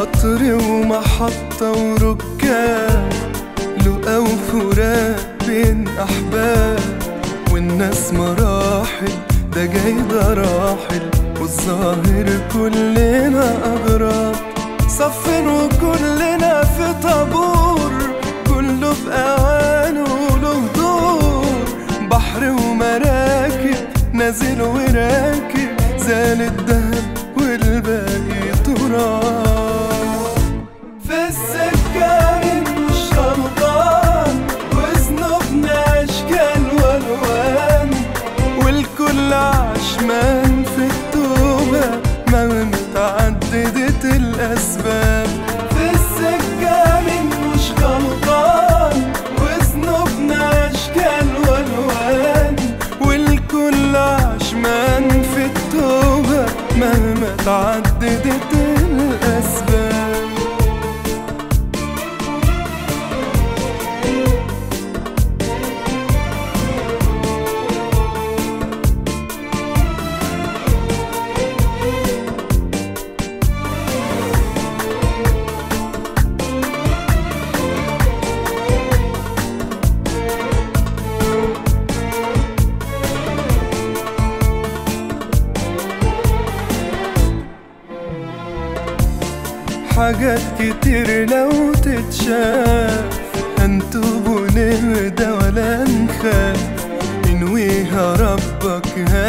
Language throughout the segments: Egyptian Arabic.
قطر ومحطة وركاب لقا وفراق بين أحباب والناس مراحل ده جاي ده راحل والظاهر كلنا أغراب صفين وكلنا في طابور كله بأوانه وله دور بحر ومراكب نازل وراكب زال الدهب والباقي تراب في السكة مش غلطان وذنوبنا أشكال وألوان والكل عشمان في التوبة مهما تعددت الأسباب في السكة مش غلطان وذنوبنا أشكال وألوان والكل عشمان في التوبة مهما تعددت الأسباب حاجات كتير لو تتشاف هنتوب ونهدى ولا نخاف ينويها ربك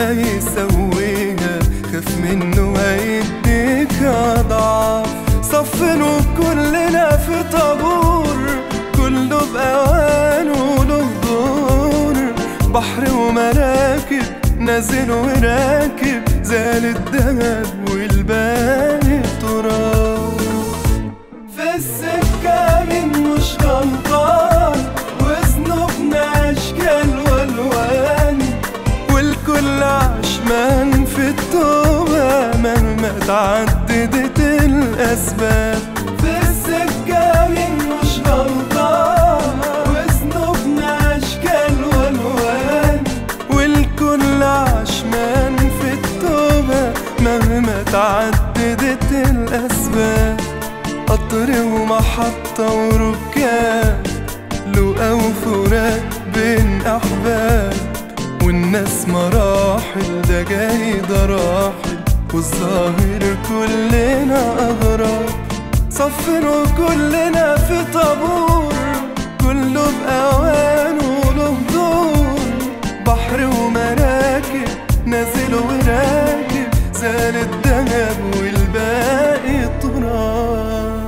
هيسويها خاف منه هيديك أضعاف صفنوا كلنا في طابور كله بأوانه وله دور بحر ومراكب نازل وراكب زال الدهب والباقي تراب في السكة من مش غلطان وذنوبنا أشكال وألوان والكل عشمان في التوبة مهما تعددت الأسباب في السكة من مش غلطان وذنوبنا أشكال وألوان والكل عشمان في التوبة مهما تعددت الأسباب قطر ومحطة وركاب لقا وفراق بين أحباب والناس مراحل ده جاي ده راحل والظاهر كلنا أغراب صفنوا كلنا في طابور كله بأوانه وله دور بحر ومراكب نازل وراكب زال الدهب والباقي تراب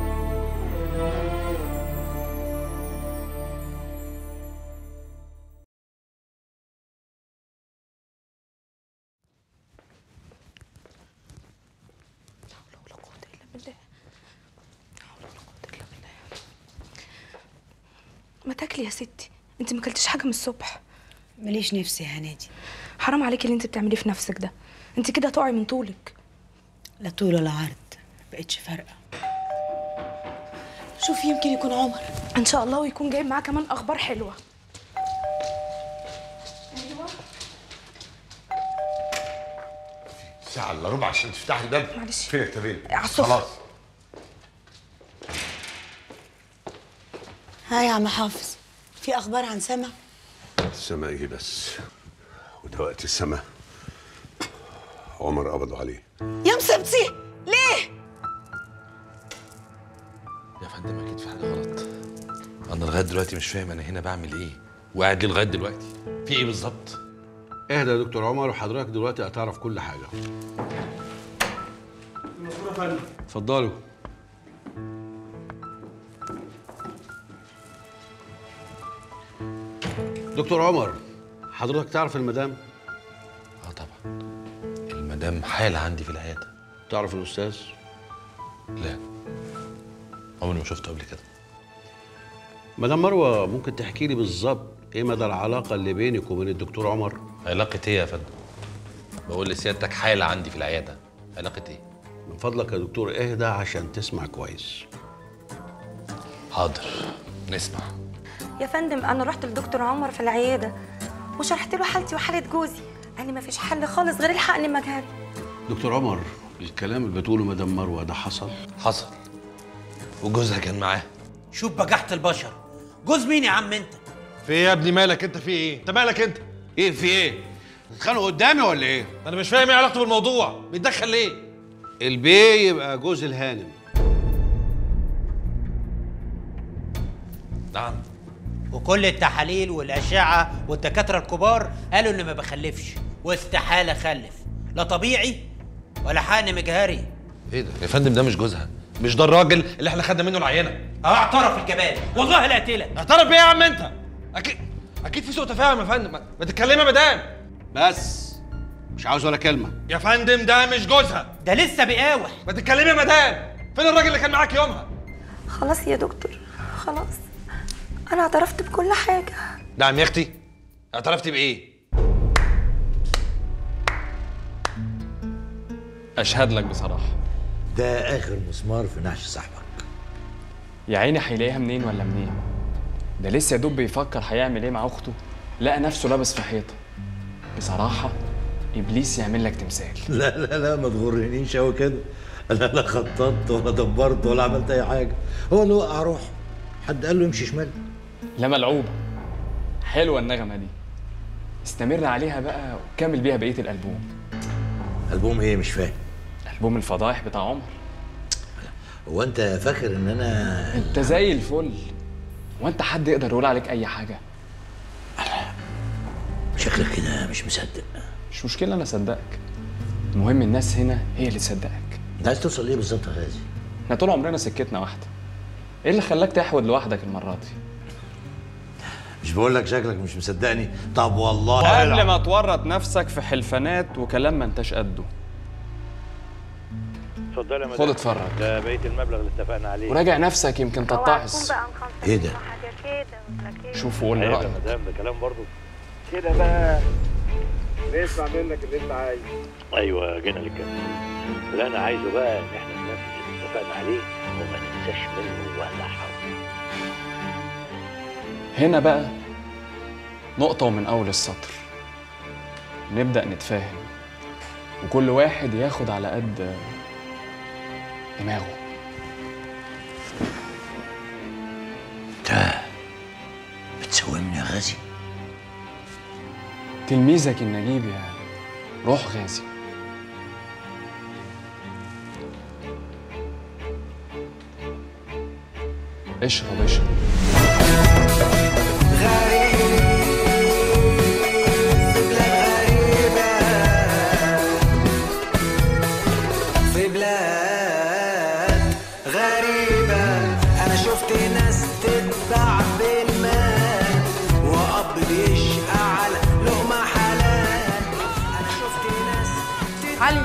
ولا قوة إلا بالله لا حول ولا قوة إلا بالله ما تاكلي يا ستي انت ما اكلتيش حاجة من الصبح ماليش نفسي يا هنادي حرام عليكي اللي انت بتعمليه في نفسك ده انت كده هتقعي من طولك لا طول ولا عرض بقتش فارقه شوف يمكن يكون عمر ان شاء الله ويكون جايب معاه كمان اخبار حلوة ساعة الا ربع عشان تفتحي الباب معلش. فين الكتابين؟ على السفرة. خلاص ها يا عم حافظ في اخبار عن سما السما ايه بس وده وقت السما عمر قبضوا عليه يا مصيبتي ليه يا فندم اكيد في حاجه غلط انا لغايه دلوقتي مش فاهم انا هنا بعمل ايه وقاعد ليه لغايه دلوقتي في ايه بالظبط اهدى يا دكتور عمر وحضرتك دلوقتي هتعرف كل حاجه اتفضلوا دكتور عمر حضرتك تعرف المدام اه طبعا المدام حاله عندي في العياده تعرف الاستاذ لا عمري ما شفته قبل كده مدام مروه ممكن تحكي لي بالظبط ايه مدى العلاقه اللي بينك وبين الدكتور عمر علاقه ايه يا فندم بقول لسيادتك حاله عندي في العياده علاقه ايه من فضلك يا دكتور اهدى عشان تسمع كويس حاضر نسمع يا فندم انا رحت لدكتور عمر في العياده وشرحت له حالتي وحاله جوزي قال لي مفيش حل خالص غير الحقن المجهري دكتور عمر الكلام اللي بتقوله مدام مروه ده حصل حصل وجوزها كان معاه شوف بجحت البشر جوز مين يا عم انت في ايه يا ابني مالك انت في ايه انت مالك انت ايه في ايه اتخانقوا قدامي ولا ايه انا مش فاهم ايه علاقته بالموضوع بيتدخل ليه البي يبقى جوز الهانم نعم وكل التحاليل والاشعه والدكاتره الكبار قالوا اني ما بخلفش واستحاله اخلف لا طبيعي ولا حقن مجهري ايه ده يا فندم ده مش جوزها مش ده الراجل اللي احنا خدنا منه العينه اعترف الجبال والله لا اقتلك اعترف بيه يا عم انت اكيد اكيد في سوء تفاهم يا فندم ما- ما تتكلمي يا مدام بس مش عاوز ولا كلمه يا فندم ده مش جوزها ده لسه بيقاوح ما تتكلمي يا مدام فين الراجل اللي كان معاك يومها خلاص يا دكتور خلاص انا اعترفت بكل حاجه نعم يا اختي اعترفتي بايه اشهد لك بصراحه ده اخر مسمار في نعش صاحبك يا عيني هيلاقيها منين ولا منين ده لسه يا دوب بيفكر هيعمل ايه مع اخته لقى نفسه لابس في حيطه بصراحه ابليس يعمل لك تمثال لا لا لا ما تغرنيش قوي كده انا لا خططت ولا دبرت ولا عملت اي حاجه هو اللي وقع روحه حد قال له يمشي شمال لا ملعوبه حلوه النغمه دي استمر عليها بقى وكمل بيها بقيه الالبوم البوم ايه مش فاهم البوم الفضايح بتاع عمر هو انت فاكر ان انا انت زي الفل وانت حد يقدر يقول عليك اي حاجه شكلك كده مش مصدق مش مشكله انا اصدقك المهم الناس هنا هي اللي تصدقك انت عايز توصل ليه بالظبط يا غازي احنا طول عمرنا سكتنا واحده ايه اللي خلاك تحود لوحدك المره دي مش بقول لك شكلك مش مصدقني طب والله قبل ما تورط نفسك في حلفانات وكلام ما انتش قده اتفضلي يا خد اتفرج ده بقيه المبلغ اللي اتفقنا عليه وراجع نفسك يمكن تتعظ ايه ده شوف وقول لي عيب يا رايك مدام ده كلام برضه كده بقى نسمع منك اللي انت عايزه ايوه جينا للكلام اللي انا عايزه بقى ان احنا ننفذ اللي اتفقنا عليه وما ننساش منه ولا حرف هنا بقى نقطة ومن أول السطر نبدأ نتفاهم وكل واحد ياخد على قد دماغه انت بتسومني يا غازي تلميذك النجيب يا روح غازي اشرب اشرب في بلاد غريبة أنا شفت ناس تتباع بالمال وأب بيشقى على لقمة حلال أنا شفت ناس علي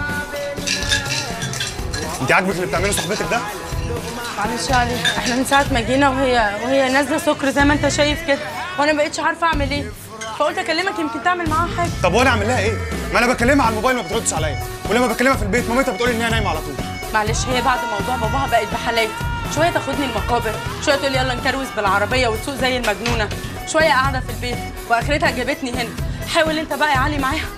انت عاجبك اللي بتعمله صاحبتك ده؟ معلش يا علي احنا من ساعه ما جينا وهي وهي نازله سكر زي ما انت شايف كده وانا ما بقتش عارفه اعمل ايه فقلت اكلمك يمكن تعمل معاها حاجه طب وانا اعمل لها ايه؟ ما انا بكلمها على الموبايل ما بتردش عليا ولما بكلمها في البيت مامتها بتقول ان هي نايمه على طول معلش هي بعد موضوع باباها بقت بحالات شويه تاخدني المقابر شويه تقول لي يلا نكروز بالعربيه وتسوق زي المجنونه شويه قاعده في البيت واخرتها جابتني هنا حاول انت بقى يا علي معاها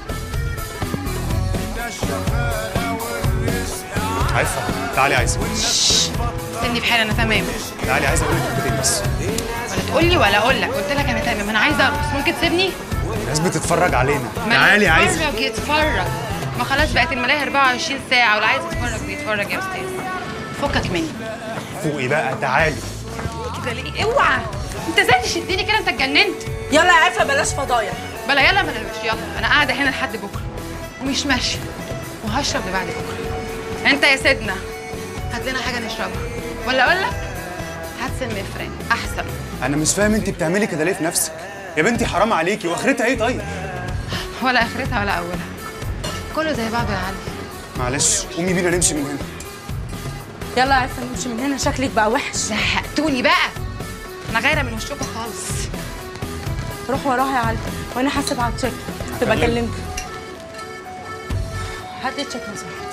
عارفه تعالي عايزه سني بحالي انا تمام تعالي عايزه اقول لك كلمتين بس ولا تقول لي ولا اقول لك قلت لك انا تمام انا عايزه ارقص ممكن تسيبني الناس بتتفرج علينا ما تعالي عايزه يتفرج يتفرج ما خلاص بقت الملاهي 24 ساعه واللي عايز يتفرج بيتفرج يا استاذ فكك مني فوقي بقى تعالي كده ليه اوعى انت ازاي تشدني كده انت اتجننت يلا يا عفه بلاش فضايح بلا يلا بلا مش يلا انا قاعده هنا لحد بكره ومش ماشيه وهشرب لبعد بكره انت يا سيدنا هات لنا حاجه نشربها ولا اقول لك هات سم فران احسن انا مش فاهم انت بتعملي كده ليه في نفسك يا بنتي حرام عليكي واخرتها ايه طيب ولا اخرتها ولا اولها كله زي بعضه يا علي معلش قومي بينا نمشي من هنا يلا يا عفه نمشي من هنا شكلك بقى وحش زهقتوني بقى انا غايره من وشكم خالص روح وراها يا علي وانا حاسب على التشيك تبقى هكلمك. كلمك هات لي التشيك لو سمحت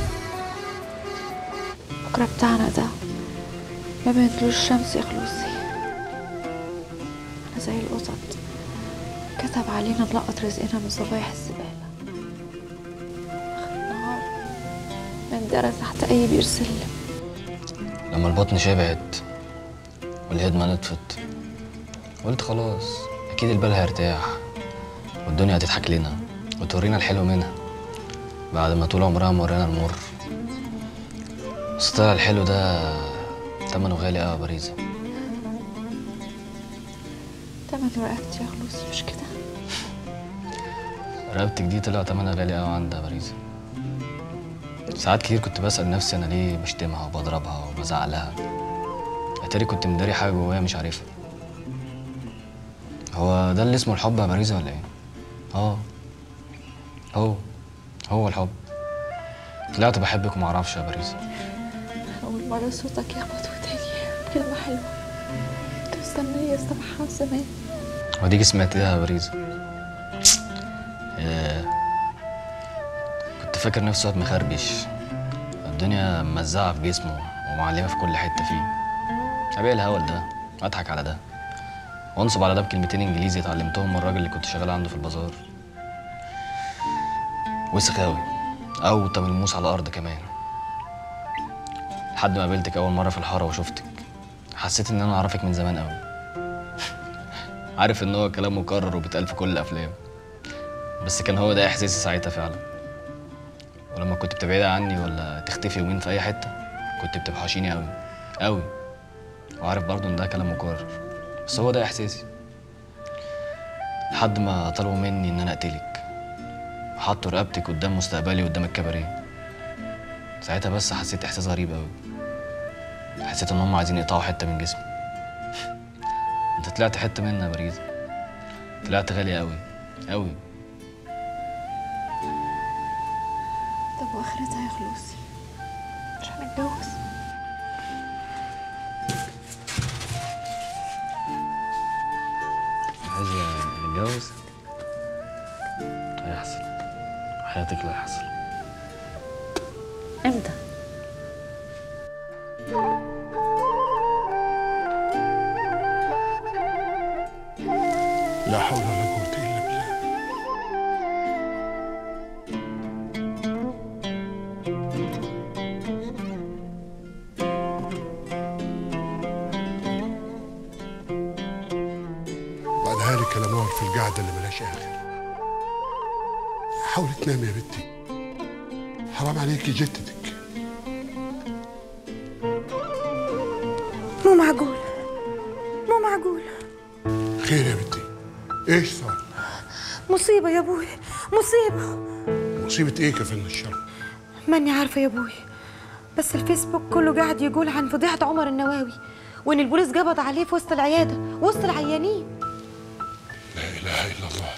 بكرة بتاعنا ده ما بينتلوش شمس يا خلوصي أنا زي القطط كتب علينا نلقط رزقنا من صبايح الزبالة آخر النهار مندرة تحت أي بير سلم لما البطن شبعت والهدمة نطفت قلت خلاص أكيد البال هيرتاح والدنيا هتضحك لنا وتورينا الحلو منها بعد ما طول عمرها مورينا المر بس طلع الحلو ده تمنه غالي أوي يا باريزة تمن رقبتي يا خلوصي مش كده رقبتك دي طلع تمنها غالي أوي عندها باريزة ساعات كتير كنت بسأل نفسي أنا ليه بشتمها وبضربها وبزعق لها أتاري كنت مداري حاجة جوايا مش عارفها هو ده اللي اسمه الحب يا باريزة ولا إيه؟ اه هو هو الحب طلعت بحبك ومعرفش يا باريزة أول مرة صوتك يخبط وداني كلمة حلوة كنت مستنية أسمعها زمان وديك سمعتيها يا باريزة ياه. كنت فاكر نفسي واد مخربش الدنيا مزعة في جسمه ومعلمة في كل حتة فيه أبيع الهوا ده أضحك على ده وانصب على ده بكلمتين إنجليزي اتعلمتهم من الراجل اللي كنت شغال عنده في البازار وسخ أوي أوطى من الموس على الأرض كمان لحد ما قابلتك أول مرة في الحارة وشفتك حسيت إن أنا أعرفك من زمان أوي عارف إن هو كلام مكرر وبيتقال في كل الأفلام بس كان هو ده إحساسي ساعتها فعلا ولما كنت بتبعدي عني ولا تختفي يومين في أي حتة كنت بتوحشيني أوي أوي وعارف برضه إن ده كلام مكرر بس هو ده إحساسي لحد ما طلبوا مني إن أنا أقتلك حطوا رقبتك قدام مستقبلي قدام الكباريه ساعتها بس حسيت إحساس غريب أوي حسيت إن هم عايزين يقطعوا حتة من جسمي أنت طلعت حتة مني يا باريزة طلعت غالي أوي أوي طب وآخرتها يا خلوصي مش هنتجوز عايزة نتجوز هيحصل حياتك لا يحصل امتى لا حول ولا قوة إلا بالله بعدها لك يا نوار في القعدة اللي ملهاش آخر حاولي تنامي يا بنتي حرام عليكي جتتك مو معقول مو معقول خير يا بنتي ايش صار مصيبة يا ابوي مصيبة مصيبة ايه كفلنا الشر ماني عارفة يا ابوي بس الفيسبوك كله قاعد يقول عن فضيحة عمر النواوي وان البوليس قبض عليه في وسط العيادة وسط العيانين لا اله الا الله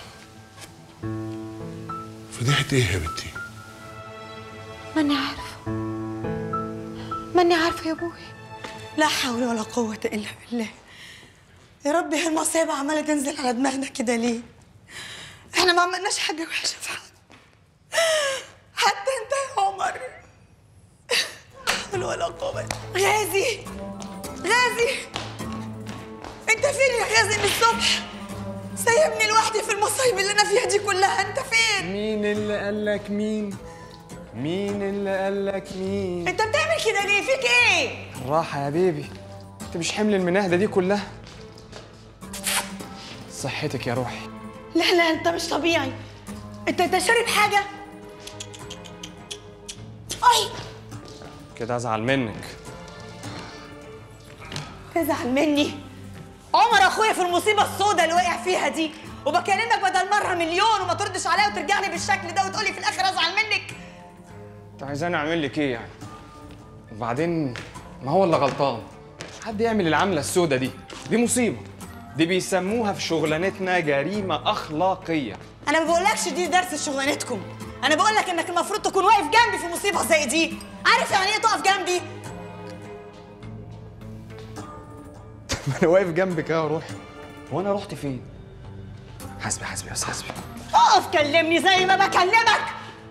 فضيحة ايه يا بنتي ماني عارفة ماني عارفة يا ابوي لا حول ولا قوة إلا بالله يا ربي هالمصيبة عمالة تنزل على دماغنا كده ليه؟ احنا ما عملناش حاجة وحشة في حد حتى انت يا عمر لا حول ولا قوة غازي غازي انت فين يا غازي من الصبح؟ سايبني لوحدي في المصايب اللي انا فيها دي كلها انت فين؟ مين اللي قال لك مين؟ مين اللي قال لك مين؟ انت بتعمل كده ليه؟ فيك ايه؟ راحة يا بيبي انت مش حمل المناهدة دي كلها صحتك يا روحي لا لا انت مش طبيعي انت انت شارب حاجة؟ اي كده ازعل منك تزعل مني عمر اخويا في المصيبه السوداء اللي وقع فيها دي وبكلمك بدل مره مليون وما تردش عليا وترجع لي بالشكل ده وتقولي في الاخر ازعل منك انت عايزاني اعمل لك ايه يعني؟ وبعدين ما هو اللي غلطان حد يعمل العملة السوداء دي دي مصيبة دي بيسموها في شغلانتنا جريمة أخلاقية انا ما بقولكش دي درس شغلانتكم انا بقول لك انك المفروض تكون واقف جنبي في مصيبه زي دي عارف يعني ايه تقف جنبي ما أنا واقف جنبك أهو يا روحي هو أنا رحت فين؟ حاسبي حاسبي بس حاسبي اقف كلمني زي ما بكلمك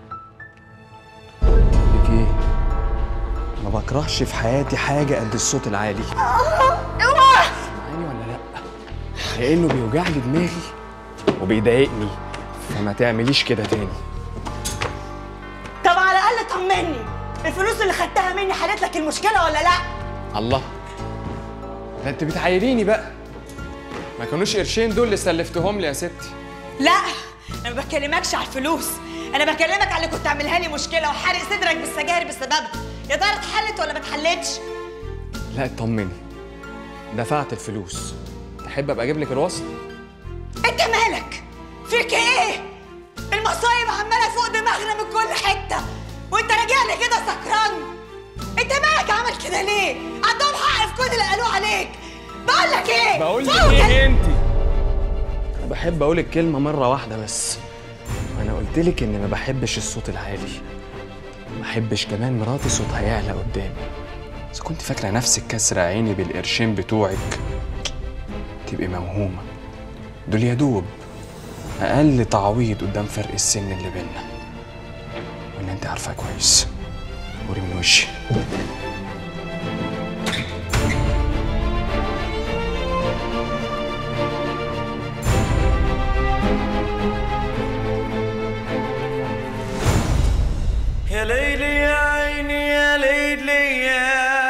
لك إيه؟ ما بكرهش في حياتي حاجة قد الصوت العالي اوعى سامعني ولا لأ؟ لأنه بيوجع لي دماغي وبيضايقني فما تعمليش كده تاني طب على الاقل طمني الفلوس اللي خدتها مني حلت لك المشكله ولا لا الله ده انت بتعايريني بقى ما كانوش قرشين دول اللي سلفتهم لي يا ستي لا انا ما بكلمكش على الفلوس انا بكلمك على اللي كنت عاملها لي مشكله وحارق صدرك بالسجاير بسببها يا ترى اتحلت ولا ما اتحلتش لا اطمني دفعت الفلوس تحب ابقى اجيب لك الوصل انت مالك فيك ايه المصايب عماله فوق دماغنا من كل حته وانت راجع لي كده سكران انت مالك عمل كده ليه عندهم حق في كل اللي قالوه عليك بقول لك ايه بقول لك فوق ايه انت بحب اقول الكلمه مره واحده بس انا قلت لك اني ما بحبش الصوت العالي ما بحبش كمان مراتي صوتها يعلى قدامي اذا كنت فاكره نفسك كسر عيني بالقرشين بتوعك تبقي موهومه دول يا دوب اقل تعويض قدام فرق السن اللي بينا وان انت عارفه كويس قولي من وشي يا ليلي يا عيني يا ليلي يا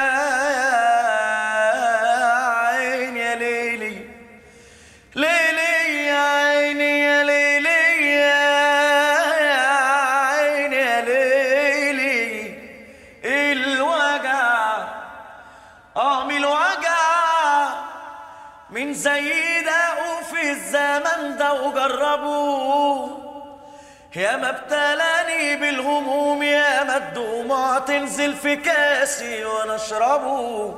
عيني يا ليلي ليلي يا عيني يا ليلي يا عيني يا ليلي الوجع اه من الوجع من زي ده وفي الزمن ده وجربوه يا ما ابتلاني بالهموم يا ما الدموع تنزل في كاسي وانا اشربه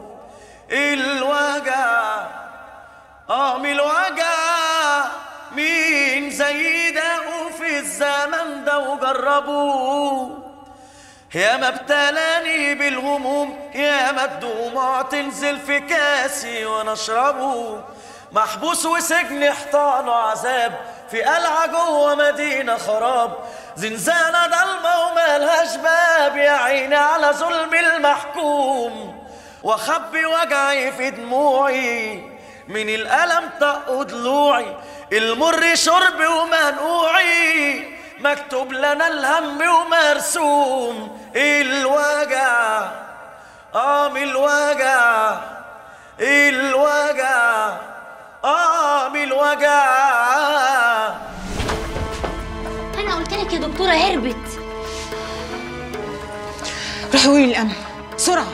الوجع اه من الوجع مين زي ده وفي الزمن ده وجربوه يا ما ابتلاني بالهموم يا ما الدموع تنزل في كاسي وانا اشربه محبوس وسجن حيطان وعذاب في قلعة جوه مدينة خراب زنزانة ضلمة ومالهاش باب يا عيني على ظلم المحكوم واخبي وجعي في دموعي من الألم طق ضلوعي المر شربي ومنقوعي مكتوب لنا الهم ومرسوم الوجع اه من الوجع الوجع اه من الوجع انا قلت لك يا دكتوره هربت روحي قولي الامن بسرعه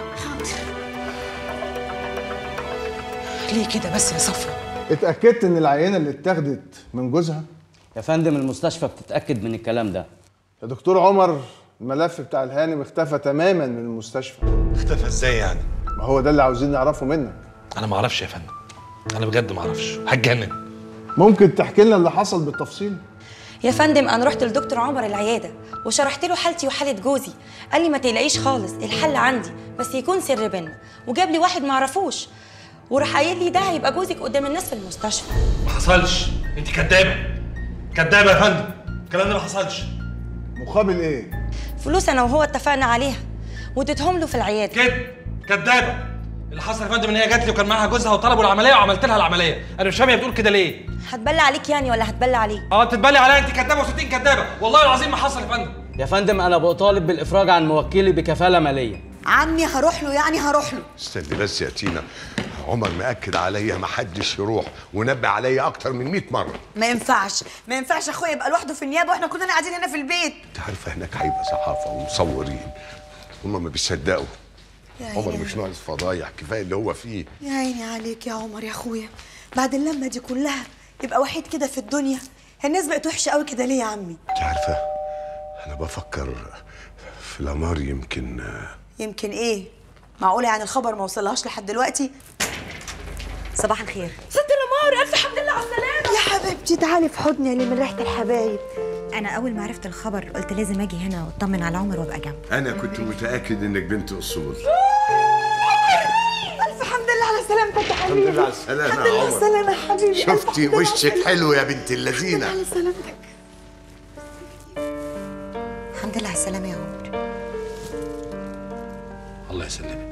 ليه كده بس يا صفرا اتأكدت إن العينة اللي اتاخدت من جوزها؟ يا فندم المستشفى بتتأكد من الكلام ده يا دكتور عمر الملف بتاع الهانم اختفى تماما من المستشفى اختفى ازاي يعني؟ ما هو ده اللي عاوزين نعرفه منك انا ما اعرفش يا فندم انا بجد ما اعرفش هتجنن ممكن تحكي لنا اللي حصل بالتفصيل؟ يا فندم انا رحت لدكتور عمر العياده وشرحت له حالتي وحاله جوزي قال لي ما تقلقيش خالص الحل عندي بس يكون سر بينا وجاب لي واحد ما اعرفوش وراح قايل لي ده هيبقى جوزك قدام الناس في المستشفى ما حصلش انت كدابه كدابه يا فندم الكلام ده ما حصلش مقابل ايه؟ فلوس انا وهو اتفقنا عليها واديتهم له في العياده كده كدابه اللي حصل يا فندم ان هي جات لي وكان معاها جوزها وطلبوا العمليه وعملت لها العمليه انا مش فاهم هي بتقول كده ليه هتبلى عليك يعني ولا هتبلى عليه اه بتتبلي عليا انت كدابه وستين كدابه والله العظيم ما حصل يا فندم يا فندم انا بطالب بالافراج عن موكلي بكفاله ماليه عمي هروح له يعني هروح له استني بس يا تينا عمر مأكد عليا ما حدش يروح ونبه عليا اكتر من 100 مره ما ينفعش ما ينفعش اخويا يبقى لوحده في النيابه واحنا كلنا قاعدين هنا في البيت انت عارفه هناك هيبقى صحافه ومصورين هما ما بيصدقوا يا عمر عيني. مش ناقص فضايح كفايه اللي هو فيه يا عيني عليك يا عمر يا اخويا بعد اللمه دي كلها يبقى وحيد كده في الدنيا الناس بقت وحشه قوي كده ليه يا عمي انت عارفه انا بفكر في الامار يمكن يمكن ايه معقوله يعني الخبر ما وصلهاش لحد دلوقتي صباح الخير ست الامار الف حمد لله على السلامه يا حبيبتي تعالي في حضني اللي من ريحه الحبايب انا اول ما عرفت الخبر قلت لازم اجي هنا واطمن على عمر وابقى جنبه انا كنت متاكد انك بنت اصول الف حمد لله على سلامتك يا الحمد حبيبي لله على السلامه الحمد يا لله على عمر السلامه يا حبيبي ألف شفتي حمد لله على وشك السلامة. حلو يا بنت الحمد لله اللذينه على سلامتك الحمد لله على السلامه يا عمر الله يسلمك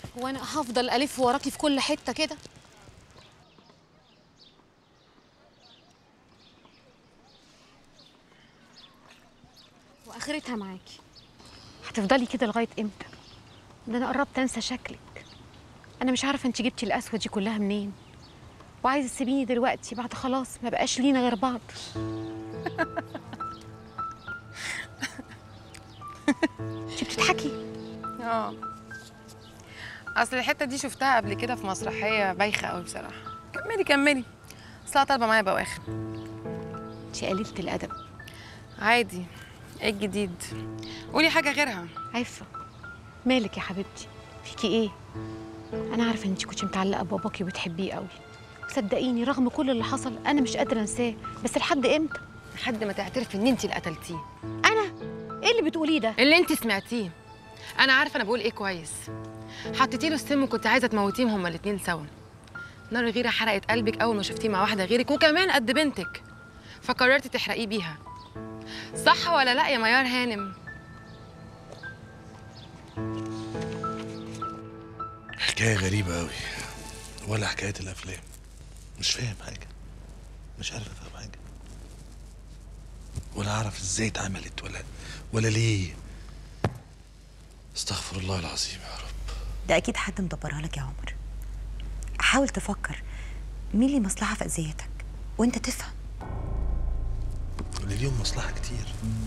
وانا هفضل الف وراكي في كل حته كده واخرتها معاكي هتفضلي كده لغايه امتى ده انا قربت انسى شكلك انا مش عارفه انت جبتي القسوه دي كلها منين وعايزه تسيبيني دلوقتي بعد خلاص ما بقاش لينا غير بعض انت بتضحكي اه اصل الحته دي شفتها قبل كده في مسرحيه بايخه قوي بصراحه كملي كملي اصلها طالبه معايا بواخر انت قليله الادب عادي ايه الجديد قولي حاجه غيرها عفه مالك يا حبيبتي فيكي ايه انا عارفه ان انت كنت متعلقه بباباكي وبتحبيه قوي صدقيني رغم كل اللي حصل انا مش قادره انساه بس لحد امتى لحد ما تعترفي ان انت اللي قتلتيه انا ايه اللي بتقوليه ده اللي انت سمعتيه انا عارفه انا بقول ايه كويس حطيتي له السم وكنت عايزه تموتيهم هما الاتنين سوا نار الغيره حرقت قلبك اول ما شفتيه مع واحده غيرك وكمان قد بنتك فقررتي تحرقيه بيها صح ولا لا يا ميار هانم حكاية غريبة أوي ولا حكاية الأفلام مش فاهم حاجة مش عارف أفهم حاجة ولا أعرف إزاي اتعملت ولا ولا ليه استغفر الله العظيم يا رب ده اكيد حد مدبرها لك يا عمر حاول تفكر مين ليه مصلحه في اذيتك وانت تفهم اللي ليهم مصلحة كتير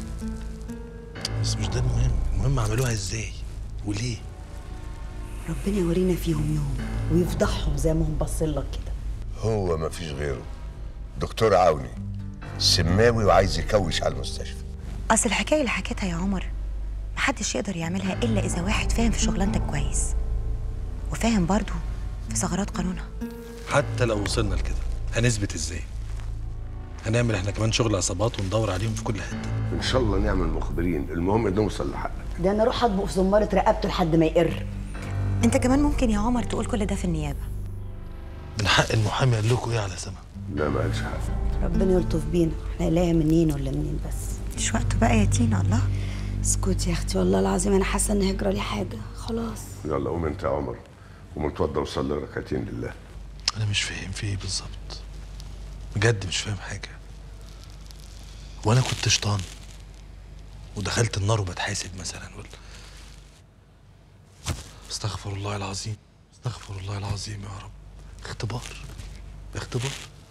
بس مش ده المهم المهم عملوها إزاي وليه ربنا يورينا فيهم يوم ويفضحهم زي ما هم باصين لك كده هو ما فيش غيره دكتور عوني سماوي وعايز يكوش على المستشفى اصل الحكايه اللي حكيتها يا عمر محدش يقدر يعملها الا اذا واحد فاهم في شغلانتك كويس وفاهم برضو في ثغرات قانونها حتى لو وصلنا لكده هنثبت إزاي هنعمل احنا كمان شغل عصابات وندور عليهم في كل حتة ان شاء الله نعمل مخبرين المهم نوصل لحق ده انا اروح اطبق في زماره رقبته لحد ما يقر انت كمان ممكن يا عمر تقول كل ده في النيابه من حق المحامي قال لكم ايه على سما لا ما قالش حاجه ربنا يلطف بينا احنا نلاقيها منين ولا منين بس مش وقته بقى يا تينا الله اسكت يا اختي والله العظيم انا حاسه ان هيجرى لي حاجه خلاص يلا قوم انت يا عمر قوم اتوضى وصلي ركعتين لله انا مش فاهم في ايه بالظبط بجد مش فاهم حاجه وانا كنت شيطان ودخلت النار وبتحاسب مثلا ولا استغفر الله العظيم استغفر الله العظيم يا رب اختبار اختبار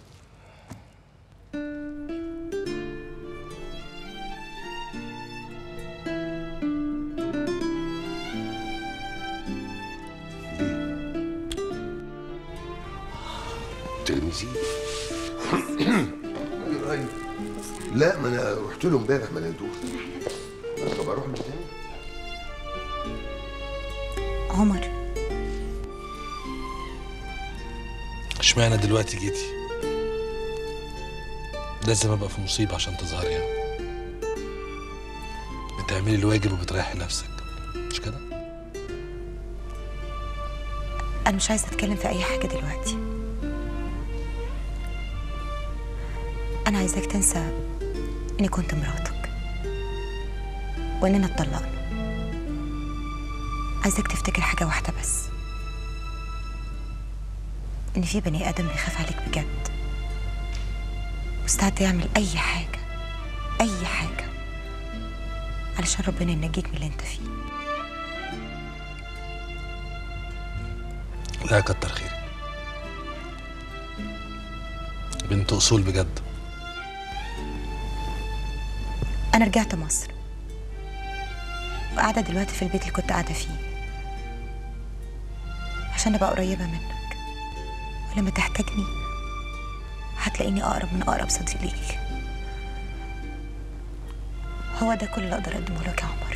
تلميذي ايوه لا ما انا رحت له امبارح ما لقيتوش طب اروح له تاني عمر اشمعنى دلوقتي جيتي لازم ابقى في مصيبه عشان تظهري يعني بتعملي الواجب وبتريحي نفسك مش كده انا مش عايزه اتكلم في اي حاجه دلوقتي انا عايزاك تنسى اني كنت مراتك واننا اتطلقنا عايزاك تفتكر حاجه واحده بس ان في بني ادم بيخاف عليك بجد مستعد يعمل اي حاجه اي حاجه علشان ربنا ينجيك من اللي انت فيه لا كتر خيرك بنت اصول بجد انا رجعت مصر وقاعده دلوقتي في البيت اللي كنت قاعده فيه عشان ابقى قريبه منك ولما تحتاجني هتلاقيني اقرب من اقرب صديق ليك هو ده كل اللي اقدر اقدمه لك يا عمر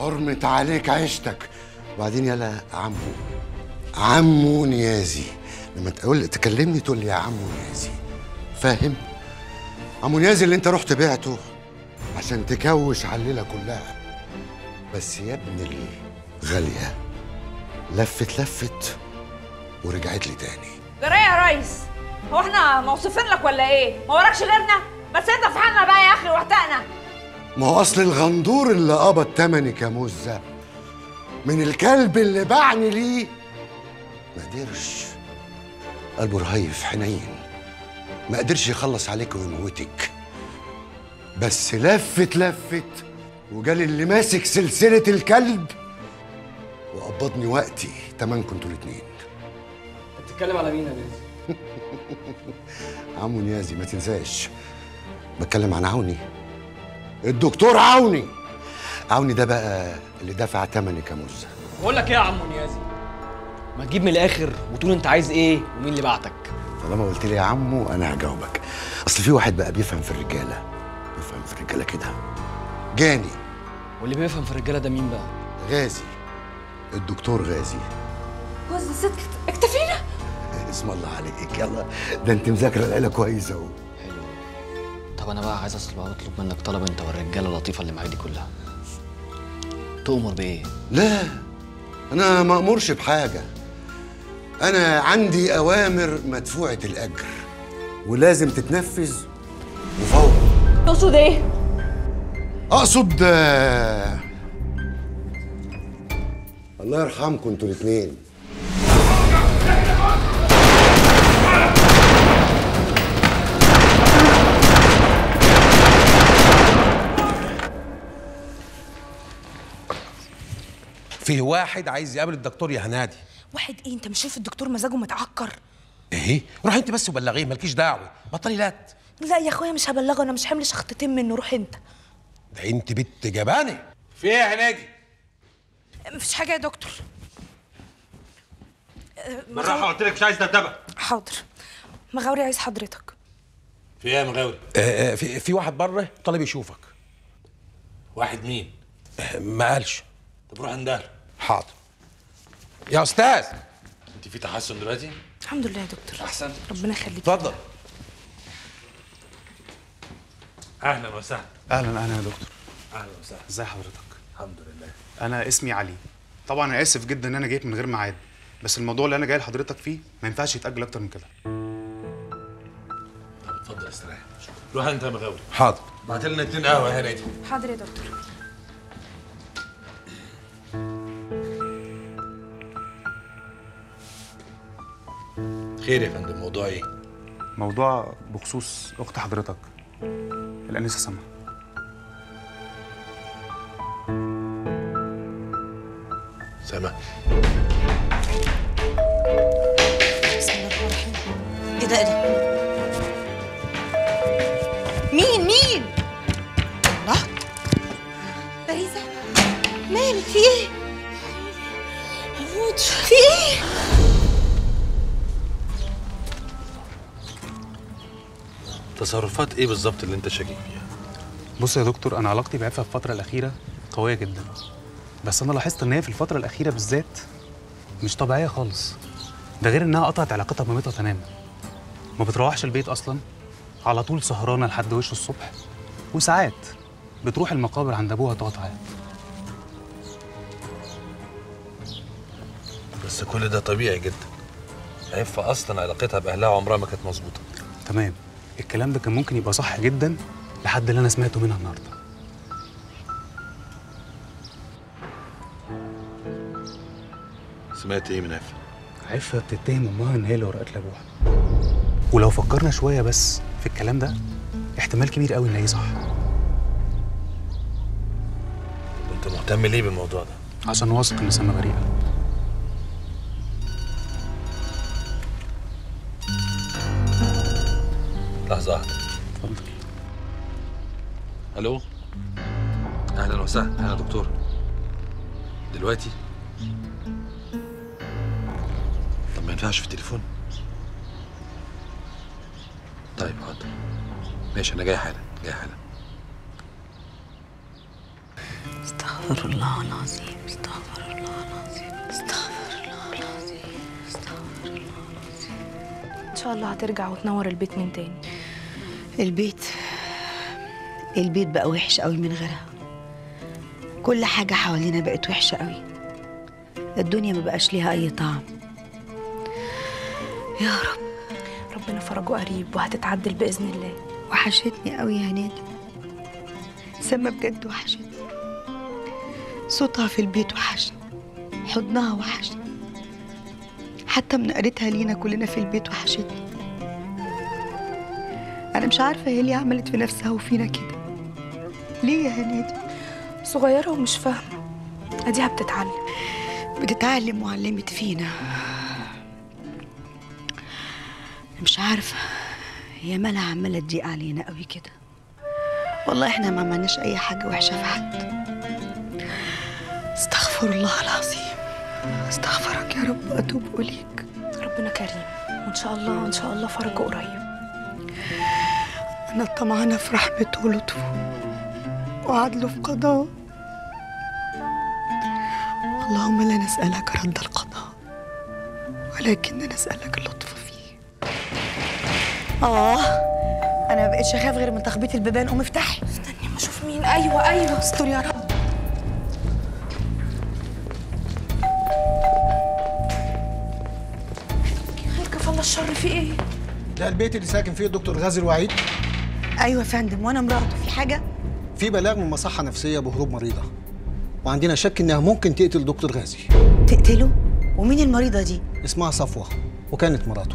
حرمة عليك عيشتك وبعدين يلا عمو عمو نيازي لما تقول تكلمني تقول لي يا عمو نيازي فاهم عمو نيازي اللي انت رحت بعته عشان تكوش على الليله كلها بس يا ابن الغاليه لفت لفت ورجعت لي تاني جرايه يا ريس هو احنا موصوفين لك ولا ايه؟ ما وراكش غيرنا؟ بس انت في حالنا بقى يا اخي واحتقنا ما هو اصل الغندور اللي قبض تمني كمزه من الكلب اللي باعني ليه ما قدرش قلبه رهيف حنين ما قدرش يخلص عليك ويموتك بس لفت لفت وجالي اللي ماسك سلسلة الكلب وقبضني وقتي تمنكم انتوا الاتنين بتتكلم على مين يا بيه؟ عمو نيازي ما تنساش بتكلم عن عوني الدكتور عوني عوني ده بقى اللي دفع تمني كمزه بقول لك ايه يا عمو نيازي ما تجيب من الاخر وتقول انت عايز ايه ومين اللي بعتك طالما قلت لي يا عمو انا هجاوبك اصل في واحد بقى بيفهم في الرجاله بيفهم في الرجاله كده جاني واللي بيفهم في الرجاله ده مين بقى غازي الدكتور غازي جوز الست اكتفينا اسم الله عليك يلا ده انت مذاكره العيله كويس اهو طب انا بقى عايز اطلب اطلب منك طلب انت والرجاله اللطيفه اللي معاك دي كلها تؤمر بايه لا انا ما امرش بحاجه انا عندي اوامر مدفوعه الاجر ولازم تتنفذ وفورا تقصد ايه؟ اقصد آه، الله يرحمكم انتوا الاثنين فيه واحد عايز يقابل الدكتور يا هنادي واحد ايه انت مش شايف الدكتور مزاجه متعكر ايه روح انت بس وبلغيه مالكيش دعوه بطلي لات لا يا اخويا مش هبلغه انا مش حامل شخطتين منه روح انت ده انت بنت جبانه في ايه يا هنادي مفيش حاجه يا دكتور أه، بالراحه قلت لك مش عايز دبدبه حاضر مغاوري عايز حضرتك في ايه يا مغاوري آه آه في في واحد بره طالب يشوفك واحد مين آه ما قالش طب روح عندها حاضر يا استاذ انت في تحسن دلوقتي الحمد لله يا دكتور احسن ربنا يخليك اتفضل اهلا وسهلا اهلا اهلا يا دكتور اهلا وسهلا ازي حضرتك الحمد لله انا اسمي علي طبعا انا اسف جدا ان انا جيت من غير ميعاد بس الموضوع اللي انا جاي لحضرتك فيه ما ينفعش يتاجل اكتر من كده طب اتفضل استريح روح انت يا مغاوري حاضر بعت لنا اتنين قهوه يا هنادي حاضر يا دكتور خير يا فندم موضوع ايه موضوع بخصوص اخت حضرتك الانسه سما سما بسم الله الرحمن الرحيم ايه ده ايه ده مين مين الله باريزة مالك في ايه هموت في ايه تصرفات ايه بالظبط اللي انت شاكك فيها بص يا دكتور انا علاقتي بعفه في الفتره الاخيره قويه جدا بس انا لاحظت ان هي في الفتره الاخيره بالذات مش طبيعيه خالص ده غير انها قطعت علاقتها بمامتها تماما ما بتروحش البيت اصلا على طول سهرانه لحد وش الصبح وساعات بتروح المقابر عند ابوها تقعد تعيط بس كل ده طبيعي جدا عفة اصلا علاقتها باهلها عمرها ما كانت مظبوطه تمام الكلام ده كان ممكن يبقى صح جدا لحد اللي انا سمعته منها النهارده سمعت ايه من عفة عفة بتتهم امها ان هي اللي ورقت لابوها ولو فكرنا شويه بس في الكلام ده احتمال كبير قوي ان هي صح انت مهتم ليه بالموضوع ده عشان واثق ان سما بريئه لحظه واحده اتفضل الو اهلا وسهلا انا دكتور دلوقتي طب ما ينفعش في التليفون طيب حاضر ماشي انا جاي حالا جاي حالا استغفر الله العظيم استغفر الله العظيم استغفر الله العظيم استغفر الله العظيم ان شاء الله هترجع وتنور البيت من تاني البيت البيت بقى وحش قوي من غيرها كل حاجة حوالينا بقت وحشة قوي الدنيا ما بقاش ليها أي طعم يا رب ربنا فرجه قريب وهتتعدل باذن الله وحشتني قوي يا هنادي سما بجد وحشتني صوتها في البيت وحشني حضنها وحشني حتى منقرتها لينا كلنا في البيت وحشتني انا مش عارفه هي ليه عملت في نفسها وفينا كده ليه يا هنادي صغيره ومش فاهمه اديها بتتعلم بتتعلم وعلمت فينا مش عارفه هي مالها عماله تضيق علينا قوي كده والله احنا ما عملناش اي حاجه وحشه في حد استغفر الله العظيم استغفرك يا رب اتوب اليك ربنا كريم وان شاء الله ان شاء الله فرجه قريب انا طمعانه في رحمته ولطفه وعدله في قضاء اللهم لا نسالك رد القضاء ولكننا نسالك اللطف فيه اه انا ما بقتش اخاف غير من تخبيط البيبان قوم افتحي استني ما اشوف مين ايوه ايوه استر يا رب خير كفى الشر في ايه ده البيت اللي ساكن فيه الدكتور غازي الوعيد ايوه يا فندم وانا مراته في حاجه في بلاغ من مصحة نفسية بهروب مريضة وعندنا شك إنها ممكن تقتل دكتور غازي تقتله ومين المريضه دي اسمها صفوة وكانت مراته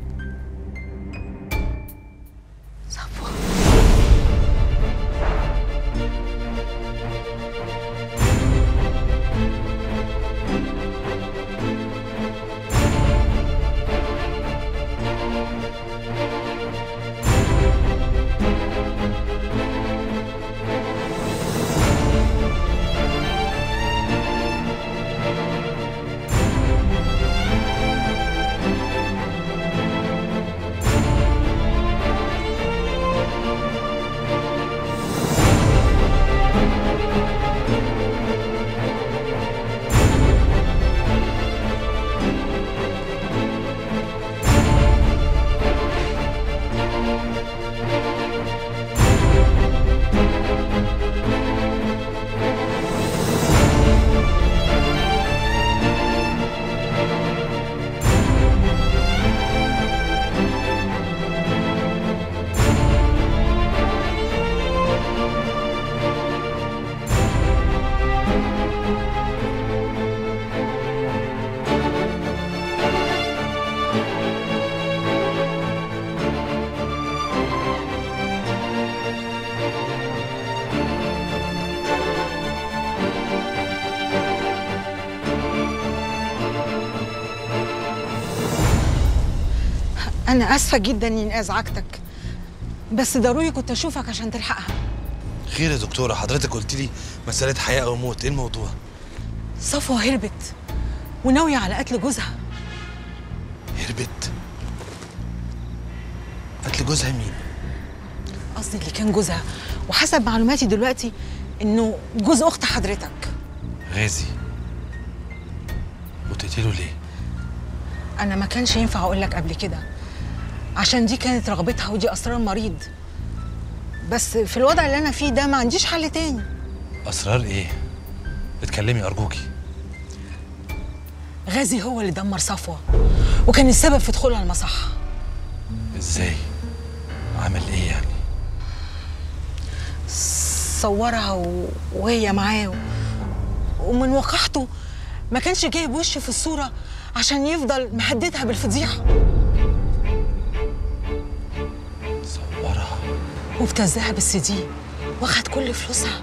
أنا آسفة جدا إني أزعجتك بس ضروري كنت أشوفك عشان تلحقها خير يا دكتورة حضرتك قلت لي مسألة حياة أو موت إيه الموضوع؟ صفوة هربت وناوية على قتل جوزها هربت قتل جوزها مين؟ قصدي اللي كان جوزها وحسب معلوماتي دلوقتي إنه جوز أخت حضرتك غازي وتقتله ليه؟ أنا ما كانش ينفع أقول لك قبل كده عشان دي كانت رغبتها ودي أسرار مريض بس في الوضع اللي أنا فيه ده ما عنديش حل تاني أسرار إيه؟ اتكلمي أرجوكي غازي هو اللي دمر صفوة وكان السبب في دخولها المصحة إزاي؟ عمل إيه يعني؟ صورها و... وهي معاه و... ومن وقاحته ما كانش جايب وش في الصورة عشان يفضل مهددها بالفضيحة صورها وابتزها بالسي دي واخد كل فلوسها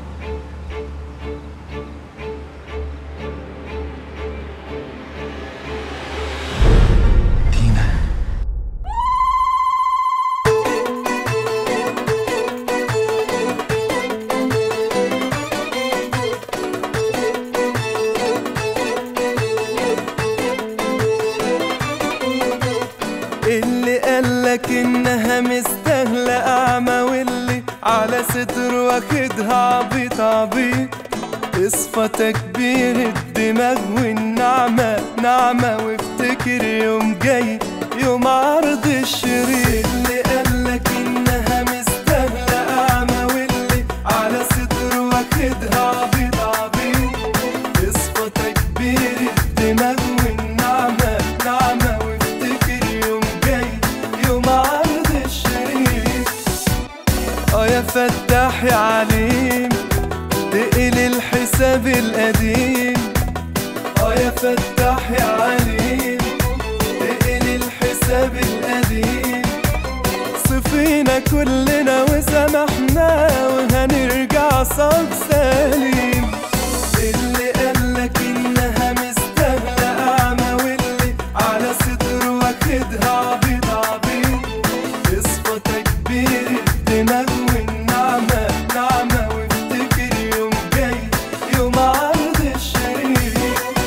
اللي قالك انها مستاهلة اعمى واللي على ستر واخدها عبيط عبيط اصفى تكبير الدماغ والنعمة نعمة وافتكر يوم جاي يوم عرض الشريط اللي قالك انها مستاهلة اعمى واللي على صدره واخدها عبيط عبيط اصفى تكبير الدماغ والنعمة نعمة وافتكر يوم جاي يوم عرض الشريط اه يا فتاح يا عليم تقل الحساب القديم اه يا فتاح يا عليم تقل الحساب القديم صفينا كلنا وسامحنا وهنرجع صاب سليم اللي قالك انها مستاهلة اعمى واللي على صدره واخدها عبيط عبيط اصفى تكبير الدماغ والنعمة نعمة وافتكر يوم جاي يوم عرض الشريط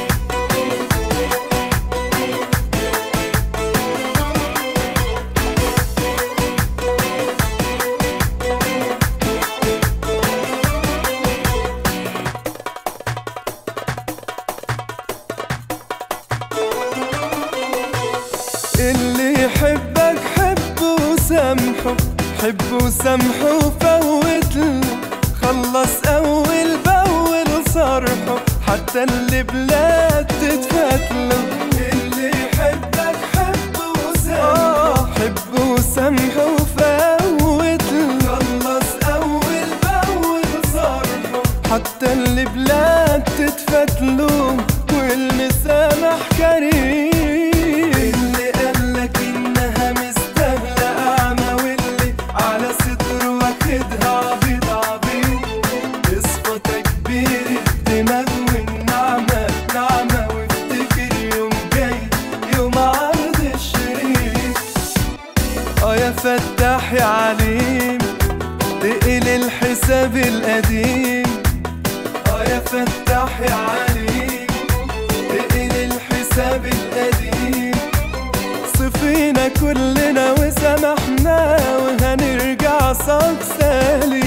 اللي يحبك حبه وسامحه حبه وسامحه وفوت له خلص اول باول صرحه حتى اللي بلاد تتفات له اللي يحبك حبه وسامحه حبه وسامحه وفوت له خلص اول باول صرحه حتى اللي بلاد تتفات له والمسامح كريم اللي قالك انها مستاهلة اعمى واللي على صدره واخدها عبيط عبيط اصفى تكبير الدماغ والنعمة نعمة وافتكر يوم جاي يوم عرض الشريط اه يا فتاح يا عليم تقل الحساب القديم اه يا فتاح يا عليم تقل الحساب القديم صفينا كلنا وسامحنا وهنرجع صاب سليم